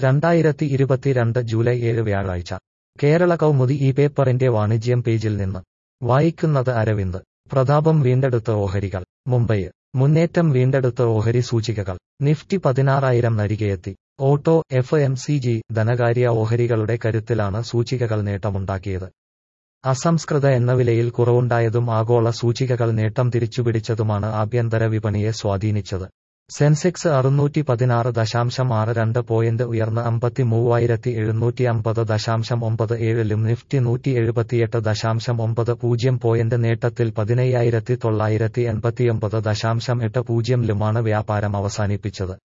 രണ്ടായിരത്തി ഇരുപത്തിരണ്ട് ജൂലൈ ഏഴ് വ്യാഴാഴ്ച കേരള കൗമുദി ഈ പേപ്പറിന്റെ വാണിജ്യം പേജിൽ നിന്ന് വായിക്കുന്നത് അരവിന്ദ് പ്രതാപം വീണ്ടെടുത്ത ഓഹരികൾ മുംബൈ മുന്നേറ്റം വീണ്ടെടുത്ത ഓഹരി സൂചികകൾ നിഫ്റ്റി പതിനാറായിരം നരികെയെത്തി auto F M C G ധനകാര്യ ഓഹരികളുടെ കരുത്തിലാണ് സൂചികകൾ നേട്ടമുണ്ടാക്കിയത് അസംസ്കൃത എണ്ണവിലയിൽ കുറവുണ്ടായതും ആഗോള സൂചികകൾ നേട്ടം തിരിച്ചുപിടിച്ചതുമാണ് ആഭ്യന്തര വിപണിയെ സ്വാധീനിച്ചത് സെൻസെക്സ് അറുന്നൂറ്റി പതിനാറ് ദശാംശം ആറ് രണ്ട് പോയിന്റ് ഉയർന്ന് അമ്പത്തി മൂവായിരത്തി എഴുന്നൂറ്റി അമ്പത് ദശാംശം ഒമ്പത് ഏഴിലും നിഫ്റ്റി നൂറ്റി എഴുപത്തിയെട്ട് ദശാംശം ഒമ്പത് പൂജ്യം പോയിന്റ് നേട്ടത്തിൽ പതിനയ്യായിരത്തി തൊള്ളായിരത്തി എൺപത്തിയൊമ്പത് ദശാംശം എട്ട് പൂജ്യംലുമാണ് വ്യാപാരം അവസാനിപ്പിച്ചത്